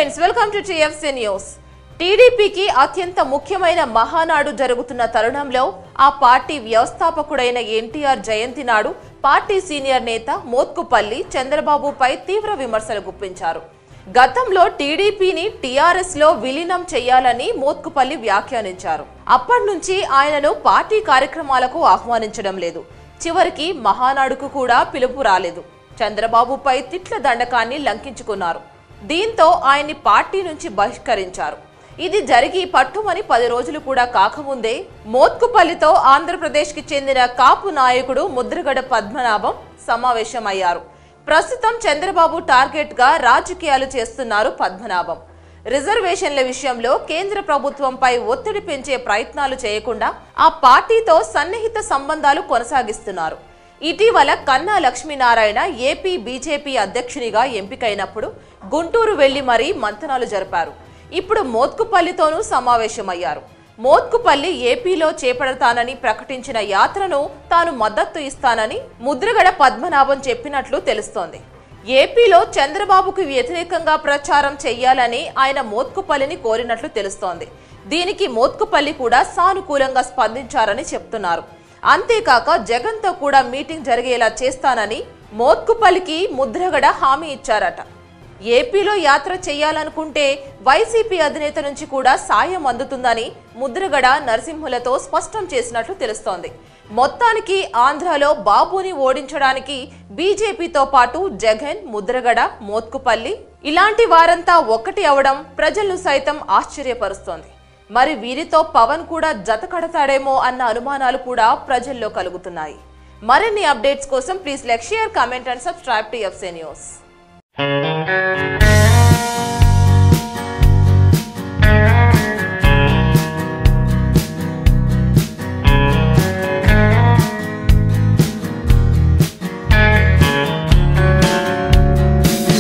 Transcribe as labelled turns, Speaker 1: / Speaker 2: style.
Speaker 1: friends welcome to TFC news టీడీపీకి అత్యంత ముఖ్యమైన మహానాడు జరుగుతున్న తరుణంలో ఆ పార్టీ వ్యవస్థాపకుడైన ఎన్టీఆర్ జయంతి నాడు పార్టీ సీనియర్ నేత మోత్కుపల్లి చంద్రబాబుపై తీవ్ర విమర్శలు గుప్పించారు గతంలో టీడీపీని టీఆర్ఎస్ లో విలీనం చేయాలని మోత్కుపల్లి వ్యాఖ్యానించారు అప్పటి నుంచి ఆయనను పార్టీ కార్యక్రమాలకు ఆహ్వానించడం లేదు చివరికి మహానాడుకు కూడా పిలుపు రాలేదు చంద్రబాబుపై తిట్ల దండకాన్ని లంకించుకున్నారు దీంతో ఆయన్ని పార్టీ నుంచి బహిష్కరించారు ఇది జరిగి పట్టుమని పది రోజులు కూడా కాకముందే మోత్కుపల్లితో ఆంధ్రప్రదేశ్కి చెందిన కాపు నాయకుడు ముద్రగడ పద్మనాభం సమావేశమయ్యారు ప్రస్తుతం చంద్రబాబు టార్గెట్ గా రాజకీయాలు చేస్తున్నారు పద్మనాభం రిజర్వేషన్ల విషయంలో కేంద్ర ప్రభుత్వంపై ఒత్తిడి పెంచే ప్రయత్నాలు చేయకుండా ఆ పార్టీతో సన్నిహిత సంబంధాలు కొనసాగిస్తున్నారు ఇటీవల కన్నా లక్ష్మీనారాయణ ఏపీ బీజేపీ అధ్యక్షునిగా ఎంపికైనప్పుడు గుంటూరు వెళ్లి మరీ మంతనాలు జరిపారు ఇప్పుడు మోత్కుపల్లితోనూ సమావేశమయ్యారు మోత్కుపల్లి ఏపీలో చేపడతానని ప్రకటించిన యాత్రను తాను మద్దతు ఇస్తానని ముద్రగడ పద్మనాభం చెప్పినట్లు తెలుస్తోంది ఏపీలో చంద్రబాబుకు వ్యతిరేకంగా ప్రచారం చేయాలని ఆయన మోత్కుపల్లిని కోరినట్లు తెలుస్తోంది దీనికి మోత్కుపల్లి కూడా సానుకూలంగా స్పందించారని చెప్తున్నారు అంతేకాక జగన్తో కూడా మీటింగ్ జరిగేలా చేస్తానని మోత్కుపల్లికి ముద్రగడ హామీ ఇచ్చారట ఏపీలో యాత్ర చేయాలనుకుంటే వైసీపీ అధినేత నుంచి కూడా సాయం అందుతుందని ముద్రగడ నరసింహులతో స్పష్టం చేసినట్లు తెలుస్తోంది మొత్తానికి ఆంధ్రలో బాబుని ఓడించడానికి బీజేపీతో పాటు జగన్ ముద్రగడ మోత్కుపల్లి ఇలాంటి వారంతా ఒక్కటి అవడం ప్రజలను సైతం ఆశ్చర్యపరుస్తోంది మరి వీరితో పవన్ కూడా జత కడతాడేమో అన్న అనుమానాలు కూడా ప్రజల్లో కలుగుతున్నాయి మరిన్ని అప్డేట్స్ కోసం please like share comment and subscribe to FC news